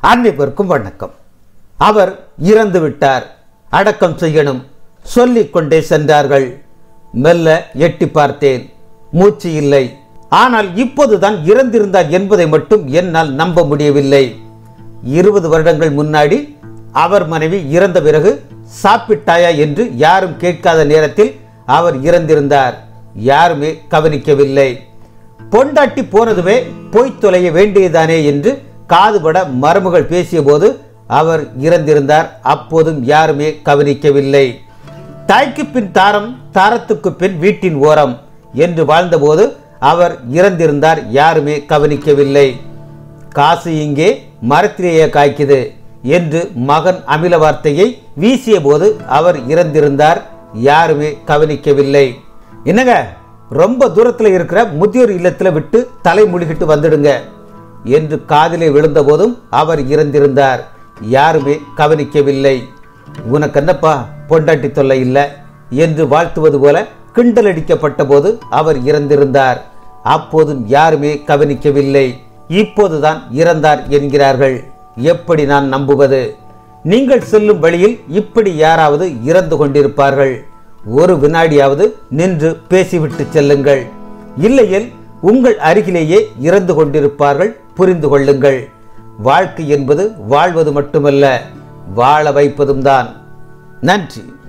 அனைவருக்கும் வணக்கம் அவர் இறந்து விட்டார் அடக்கம் செய்யணும் சொல்லிக் கொண்டே சென்றார்கள் மெல்ல எட்டி பார்த்தேன் மூச்சு இல்லை ஆனால் இப்போதுதான் இறந்திருந்தார் என்பதை மட்டும் என்னால் நம்ப முடியவில்லை இருபது வருடங்கள் முன்னாடி அவர் மனைவி இறந்த பிறகு சாப்பிட்டாயா என்று யாரும் கேட்காத நேரத்தில் அவர் இறந்திருந்தார் யாருமே கவனிக்கவில்லை பொண்டாட்டி போனதுமே போய் தொலைய வேண்டியதானே என்று காதுபட மருமகள் பேசியபோது அவர் இறந்திருந்தார் அப்போதும் யாருமே கவனிக்கவில்லை தாய்க்கு பின் தாரம் தாரத்துக்கு பின் வீட்டின் ஓரம் என்று வாழ்ந்தபோது அவர் இறந்திருந்தார் யாருமே கவனிக்கவில்லை காசு இங்கே மரத்திலேயே காய்க்குது என்று மகன் அமில வார்த்தையை வீசிய போது அவர் இறந்திருந்தார் யாருமே கவனிக்கவில்லை என்னங்க ரொம்ப தூரத்தில் இருக்கிற முதியோர் இல்லத்துல விட்டு தலை முழுகிட்டு வந்துடுங்க என்று காதிலே விழுந்தபோதும் அவர் இறந்திருந்தார் யாருமே கவனிக்கவில்லை உனக்கு என்னப்பா பொண்டாட்டி தொல்லை இல்லை என்று வாழ்த்துவது போல கிண்டல் அடிக்கப்பட்ட போது அவர் இறந்திருந்தார் அப்போதும் யாருமே கவனிக்கவில்லை இப்போதுதான் இறந்தார் என்கிறார்கள் எப்படி நான் நம்புவது நீங்கள் செல்லும் வழியில் இப்படி யாராவது இறந்து கொண்டிருப்பார்கள் ஒரு வினாடியாவது நின்று பேசிவிட்டு செல்லுங்கள் இல்லையேல் உங்கள் அருகிலேயே இறந்து கொண்டிருப்பார்கள் புரிந்து கொள்ளுங்கள் வாழ்க்கை என்பது வாழ்வது மட்டுமல்ல வாழ வைப்பதும் தான் நன்றி